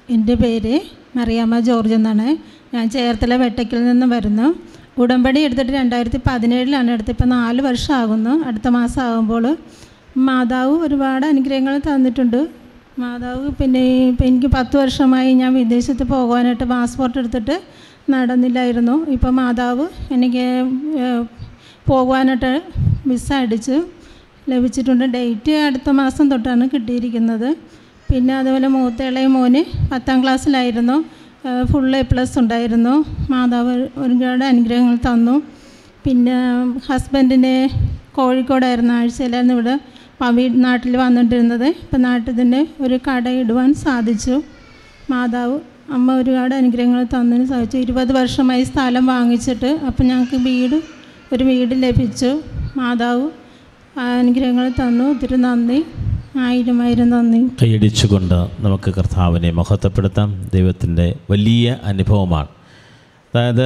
എൻ്റെ പേര് മറിയാമ്മ ജോർജ് എന്നാണ് ഞാൻ ചേർത്തല വെട്ടക്കിൽ നിന്ന് വരുന്നു ഉടമ്പടി എടുത്തിട്ട് രണ്ടായിരത്തി പതിനേഴിലാണ് എടുത്തത് ഇപ്പം നാല് വർഷമാകുന്നു അടുത്ത മാസം ആകുമ്പോൾ മാതാവ് ഒരുപാട് അനുഗ്രഹങ്ങൾ തന്നിട്ടുണ്ട് മാതാവ് പിന്നെ ഇപ്പം എനിക്ക് പത്ത് വർഷമായി ഞാൻ വിദേശത്ത് പോകാനായിട്ട് പാസ്പോർട്ട് എടുത്തിട്ട് നടന്നില്ലായിരുന്നു ഇപ്പം മാതാവ് എനിക്ക് ഏഹ്, പോകുവാനായിട്ട് വിസ അടിച്ചു ലഭിച്ചിട്ടുണ്ട് ഡേറ്റ് അടുത്ത മാസം തൊട്ടാണ് കിട്ടിയിരിക്കുന്നത് പിന്നെ അതുപോലെ മൂത്ത ഇളയ മോന് പത്താം ക്ലാസ്സിലായിരുന്നു ഫുൾ എ പ്ലസ് ഉണ്ടായിരുന്നു മാതാവ് ഒരുപാട് അനുഗ്രഹങ്ങൾ തന്നു പിന്നെ ഹസ്ബൻഡിന് കോഴിക്കോടായിരുന്നു ആഴ്ചയിലായിരുന്നു ഇവിടെ പ- വീ നാട്ടിൽ വന്നിട്ടിരുന്നത് ഇപ്പം നാട്ടിൽ തന്നെ ഒരു കട ഇടുവാൻ സാധിച്ചു മാതാവ് അമ്മ ഒരുപാട് അനുഗ്രഹങ്ങൾ തന്നതിന് സാധിച്ചു ഇരുപത് വർഷമായി സ്ഥലം വാങ്ങിച്ചിട്ട് അപ്പം ഞങ്ങൾക്ക് വീട് ഒരു വീട് ലഭിച്ചു മാതാവ് ആ അനുഗ്രഹങ്ങൾ തന്നു ഒത്തിരി നന്ദി ആയിരം ആയിരം നന്ദി കൈയടിച്ചുകൊണ്ട് നമുക്ക് കർത്താവിനെ മഹത്വപ്പെടുത്താം ദൈവത്തിൻ്റെ വലിയ അനുഭവമാണ് അതായത്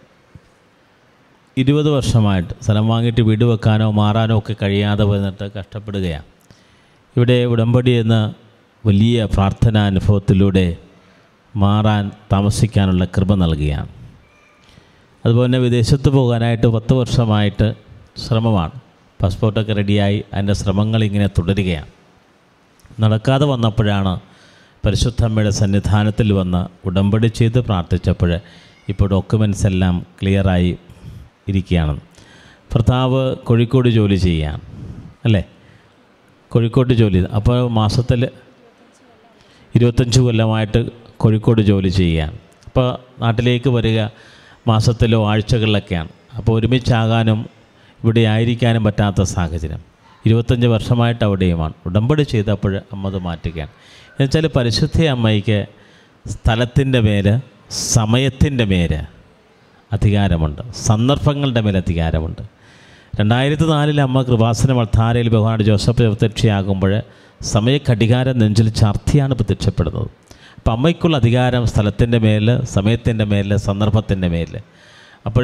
ഇരുപത് വർഷമായിട്ട് സ്ഥലം വാങ്ങിയിട്ട് വീട് വെക്കാനോ മാറാനോ ഒക്കെ കഴിയാതെ വന്നിട്ട് കഷ്ടപ്പെടുകയാണ് ഇവിടെ ഉടമ്പടി എന്ന വലിയ പ്രാർത്ഥനാ അനുഭവത്തിലൂടെ മാറാൻ താമസിക്കാനുള്ള കൃപ നൽകുകയാണ് അതുപോലെ തന്നെ വിദേശത്ത് പോകാനായിട്ട് പത്ത് വർഷമായിട്ട് ശ്രമമാണ് പാസ്പോർട്ടൊക്കെ റെഡിയായി അതിൻ്റെ ശ്രമങ്ങൾ ഇങ്ങനെ തുടരുകയാണ് നടക്കാതെ വന്നപ്പോഴാണ് പരിശുദ്ധമ്മയുടെ സന്നിധാനത്തിൽ വന്ന് ഉടമ്പടി ചെയ്ത് പ്രാർത്ഥിച്ചപ്പോൾ ഇപ്പോൾ ഡോക്യുമെൻറ്റ്സ് എല്ലാം ക്ലിയറായി ഇരിക്കുകയാണ് ഭർത്താവ് കോഴിക്കോട് ജോലി ചെയ്യാൻ അല്ലേ കോഴിക്കോട് ജോലി അപ്പോൾ മാസത്തിൽ ഇരുപത്തഞ്ച് കൊല്ലമായിട്ട് കോഴിക്കോട് ജോലി ചെയ്യാൻ അപ്പോൾ നാട്ടിലേക്ക് വരിക മാസത്തിലോ ആഴ്ചകളിലൊക്കെയാണ് അപ്പോൾ ഒരുമിച്ചാകാനും ഇവിടെ ആയിരിക്കാനും പറ്റാത്ത സാഹചര്യം ഇരുപത്തഞ്ച് വർഷമായിട്ട് അവിടെയുമാണ് ഉടമ്പടി ചെയ്തപ്പോൾ അമ്മ അത് മാറ്റുകയാണ് എന്നുവെച്ചാൽ പരിശുദ്ധ അമ്മയ്ക്ക് സ്ഥലത്തിൻ്റെ മേല് സമയത്തിൻ്റെ മേല് അധികാരമുണ്ട് സന്ദർഭങ്ങളുടെ മേൽ അധികാരമുണ്ട് രണ്ടായിരത്തി നാലിൽ അമ്മ കൃപാസന മൾത്താരയിൽ ബഹുമാന ജോസഫ് പ്രത്യക്ഷയാകുമ്പോൾ സമയക്കധികാരം നെഞ്ചിൽ ചർത്തിയാണ് പ്രത്യക്ഷപ്പെടുന്നത് അപ്പം അമ്മയ്ക്കുള്ള അധികാരം സ്ഥലത്തിൻ്റെ മേൽ സമയത്തിൻ്റെ മേൽ സന്ദർഭത്തിൻ്റെ മേൽ അപ്പോൾ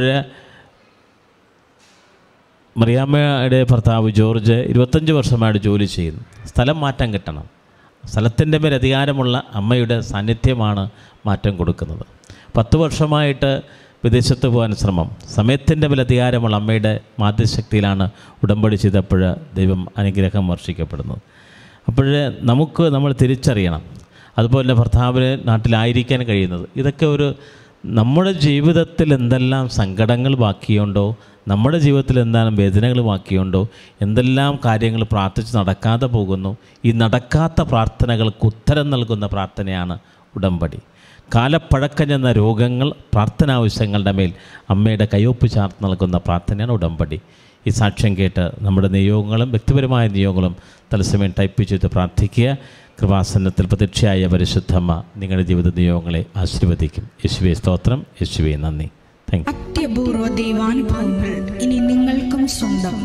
മറിയാമ്മയുടെ ഭർത്താവ് ജോർജ് ഇരുപത്തഞ്ച് വർഷമായിട്ട് ജോലി ചെയ്യുന്നു സ്ഥലം മാറ്റം കിട്ടണം സ്ഥലത്തിൻ്റെ മേൽ അധികാരമുള്ള അമ്മയുടെ സാന്നിധ്യമാണ് മാറ്റം കൊടുക്കുന്നത് പത്ത് വർഷമായിട്ട് വിദേശത്ത് പോകാൻ ശ്രമം സമയത്തിൻ്റെ മേൽ അധികാരമുള്ള അമ്മയുടെ മാധ്യശക്തിയിലാണ് ഉടമ്പടി ചെയ്തപ്പോൾ ദൈവം അനുഗ്രഹം വർഷിക്കപ്പെടുന്നത് അപ്പോൾ നമുക്ക് നമ്മൾ തിരിച്ചറിയണം അതുപോലെ തന്നെ ഭർത്താവിന് നാട്ടിലായിരിക്കാൻ കഴിയുന്നത് ഇതൊക്കെ ഒരു നമ്മുടെ ജീവിതത്തിൽ എന്തെല്ലാം സങ്കടങ്ങൾ ബാക്കിയുണ്ടോ നമ്മുടെ ജീവിതത്തിൽ എന്തെല്ലാം വേദനകൾ ബാക്കിയുണ്ടോ എന്തെല്ലാം കാര്യങ്ങൾ പ്രാർത്ഥിച്ച് നടക്കാതെ പോകുന്നു ഈ നടക്കാത്ത പ്രാർത്ഥനകൾക്ക് ഉത്തരം നൽകുന്ന പ്രാർത്ഥനയാണ് ഉടമ്പടി കാലപ്പഴക്കം ചെന്ന രോഗങ്ങൾ പ്രാർത്ഥനാവശ്യങ്ങളുടെ മേൽ അമ്മയുടെ കയ്യൊപ്പ് ചാർത്ത് നൽകുന്ന പ്രാർത്ഥനയാണ് ഉടമ്പടി ഈ സാക്ഷ്യം കേട്ട് നമ്മുടെ നിയോഗങ്ങളും വ്യക്തിപരമായ നിയോഗങ്ങളും തത്സമയം ടൈപ്പ് ചെയ്ത് പ്രാർത്ഥിക്കുക കൃപാസനത്തിൽ പ്രതീക്ഷയായ പരിശുദ്ധമ്മ നിങ്ങളുടെ ജീവിത നിയോഗങ്ങളെ ആശീർവദിക്കും യേശുവെ സ്തോത്രം യേശുവെ നന്ദി താങ്ക് യു അത്യപൂർവ ദൈവാനുഭവങ്ങൾ ഇനി നിങ്ങൾക്കും സ്വന്തം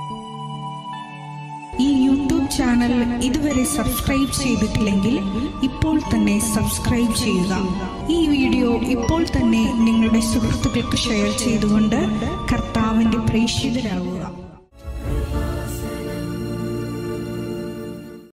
ഈ യൂട്യൂബ് ചാനൽ ഇതുവരെ സബ്സ്ക്രൈബ് ചെയ്തിട്ടില്ലെങ്കിൽ ഇപ്പോൾ തന്നെ സബ്സ്ക്രൈബ് ചെയ്യുക ഈ വീഡിയോ ഇപ്പോൾ തന്നെ നിങ്ങളുടെ സുഹൃത്തുക്കൾക്ക് ഷെയർ ചെയ്തുകൊണ്ട് കർത്താവിൻ്റെ പ്രേക്ഷിതരാകുക